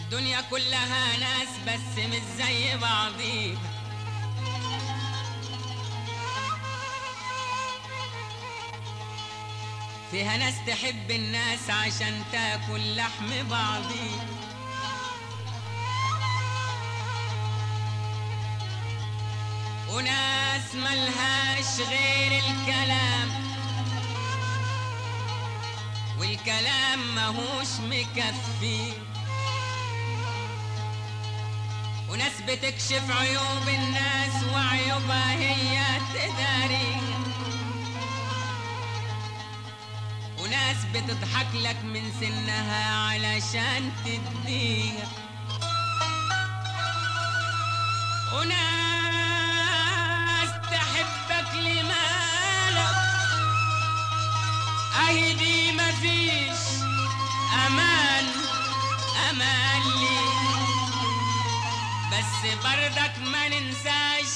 الدنيا كلها ناس بس مش زي بعضيها فيها ناس تحب الناس عشان تاكل لحم بعضيها وناس ملهاش غير الكلام والكلام ماهوش مكفي وناس بتكشف عيوب الناس وعيوبها هي تداري وناس بتضحك لك من سنها علشان تديها وناس تحبك لمالك اهي دي مفيش امان امان لي بس بردك ما ننساش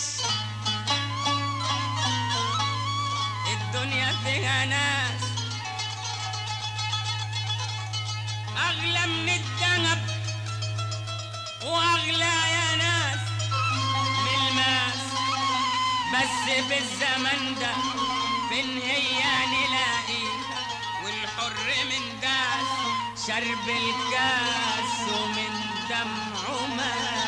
الدنيا فيها ناس اغلى من الذهب واغلى يا ناس من الماس بس في الزمن ده فين هي نلاقيها والحر من داس شرب الكاس ومن دمعه مات